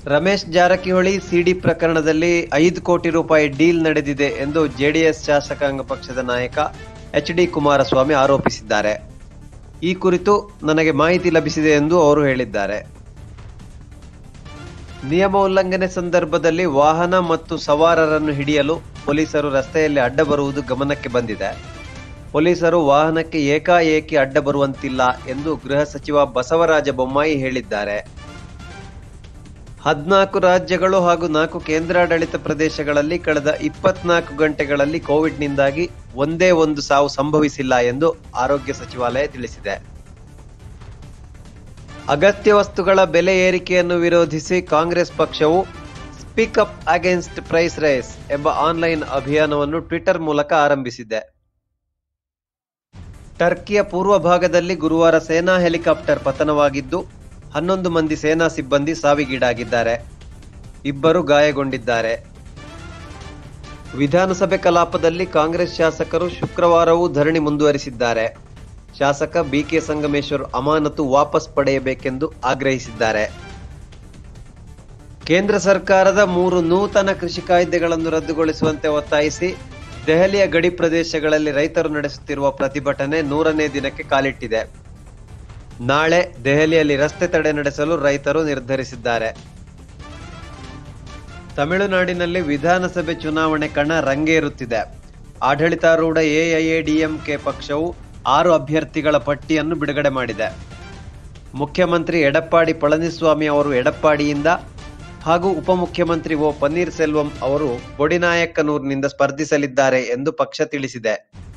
ರಮೇಶ್ ಜಾರಕಿಹೊಳಿ ಸಿಡಿ ಪ್ರಕರಣದಲ್ಲಿ ಐದು ಕೋಟಿ ರೂಪಾಯಿ ಡೀಲ್ ನಡೆದಿದೆ ಎಂದು ಜೆಡಿಎಸ್ ಶಾಸಕಾಂಗ ಪಕ್ಷದ ನಾಯಕ ಎಚ್ ಡಿ ಕುಮಾರಸ್ವಾಮಿ ಆರೋಪಿಸಿದ್ದಾರೆ ಈ ಕುರಿತು ನನಗೆ ಮಾಹಿತಿ ಲಭಿಸಿದೆ ಎಂದು ಅವರು ಹೇಳಿದ್ದಾರೆ ನಿಯಮ ಉಲ್ಲಂಘನೆ ಸಂದರ್ಭದಲ್ಲಿ ವಾಹನ ಮತ್ತು ಸವಾರರನ್ನು ಹಿಡಿಯಲು ಪೊಲೀಸರು ರಸ್ತೆಯಲ್ಲಿ ಅಡ್ಡ ಬರುವುದು ಗಮನಕ್ಕೆ ಬಂದಿದೆ ಪೊಲೀಸರು ವಾಹನಕ್ಕೆ ಏಕಾಏಕಿ ಅಡ್ಡ ಬರುವಂತಿಲ್ಲ ಎಂದು ಗೃಹ ಸಚಿವ ಬಸವರಾಜ ಬೊಮ್ಮಾಯಿ ಹೇಳಿದ್ದಾರೆ ಹದಿನಾಲ್ಕು ರಾಜ್ಯಗಳು ಹಾಗೂ ನಾಲ್ಕು ಕೇಂದ್ರಾಡಳಿತ ಪ್ರದೇಶಗಳಲ್ಲಿ ಕಳೆದ ಇಪ್ಪತ್ನಾಲ್ಕು ಗಂಟೆಗಳಲ್ಲಿ ಕೋವಿಡ್ನಿಂದಾಗಿ ಒಂದೇ ಒಂದು ಸಾವು ಸಂಭವಿಸಿಲ್ಲ ಎಂದು ಆರೋಗ್ಯ ಸಚಿವಾಲಯ ತಿಳಿಸಿದೆ ಅಗತ್ಯ ವಸ್ತುಗಳ ಬೆಲೆ ಏರಿಕೆಯನ್ನು ವಿರೋಧಿಸಿ ಕಾಂಗ್ರೆಸ್ ಪಕ್ಷವು speak up against price rise ಎಂಬ ಆನ್ಲೈನ್ ಅಭಿಯಾನವನ್ನು ಟ್ವಿಟರ್ ಮೂಲಕ ಆರಂಭಿಸಿದೆ ಟರ್ಕಿಯ ಪೂರ್ವ ಭಾಗದಲ್ಲಿ ಗುರುವಾರ ಸೇನಾ ಹೆಲಿಕಾಪ್ಟರ್ ಪತನವಾಗಿದ್ದು ಹನ್ನೊಂದು ಮಂದಿ ಸೇನಾ ಸಿಬ್ಬಂದಿ ಸಾವಿಗೀಡಾಗಿದ್ದಾರೆ ಇಬ್ಬರು ಗಾಯಗೊಂಡಿದ್ದಾರೆ ವಿಧಾನಸಭೆ ಕಲಾಪದಲ್ಲಿ ಕಾಂಗ್ರೆಸ್ ಶಾಸಕರು ಶುಕ್ರವಾರವೂ ಧರಣಿ ಮುಂದುವರಿಸಿದ್ದಾರೆ ಶಾಸಕ ಬಿಕೆ ಸಂಗಮೇಶ್ವರ್ ಅಮಾನತು ವಾಪಸ್ ಪಡೆಯಬೇಕೆಂದು ಆಗ್ರಹಿಸಿದ್ದಾರೆ ಕೇಂದ್ರ ಸರ್ಕಾರದ ಮೂರು ನೂತನ ಕೃಷಿ ಕಾಯ್ದೆಗಳನ್ನು ರದ್ದುಗೊಳಿಸುವಂತೆ ಒತ್ತಾಯಿಸಿ ದೆಹಲಿಯ ಗಡಿ ಪ್ರದೇಶಗಳಲ್ಲಿ ರೈತರು ನಡೆಸುತ್ತಿರುವ ಪ್ರತಿಭಟನೆ ನೂರನೇ ದಿನಕ್ಕೆ ಕಾಲಿಟ್ಟಿದೆ ನಾಳೆ ದೆಹಲಿಯಲ್ಲಿ ರಸ್ತೆ ತಡೆ ನಡೆಸಲು ರೈತರು ನಿರ್ಧರಿಸಿದ್ದಾರೆ ತಮಿಳುನಾಡಿನಲ್ಲಿ ವಿಧಾನಸಭೆ ಚುನಾವಣೆ ಕಣ ರಂಗೇರುತ್ತಿದೆ ಆಡಳಿತಾರೂಢ ಎಐಎಡಿಎಂಕೆ ಪಕ್ಷವು ಆರು ಅಭ್ಯರ್ಥಿಗಳ ಪಟ್ಟಿಯನ್ನು ಬಿಡುಗಡೆ ಮಾಡಿದೆ ಮುಖ್ಯಮಂತ್ರಿ ಎಡಪ್ಪಾಡಿ ಪಳನಿಸ್ವಾಮಿ ಅವರು ಎಡಪ್ಪಾಡಿಯಿಂದ ಹಾಗೂ ಉಪಮುಖ್ಯಮಂತ್ರಿ ಓ ಪನ್ನೀರ್ ಸೆಲ್ವಂ ಅವರು ಬೊಡಿನಾಯಕ್ಕನೂರಿನಿಂದ ಸ್ಪರ್ಧಿಸಲಿದ್ದಾರೆ ಎಂದು ಪಕ್ಷ ತಿಳಿಸಿದೆ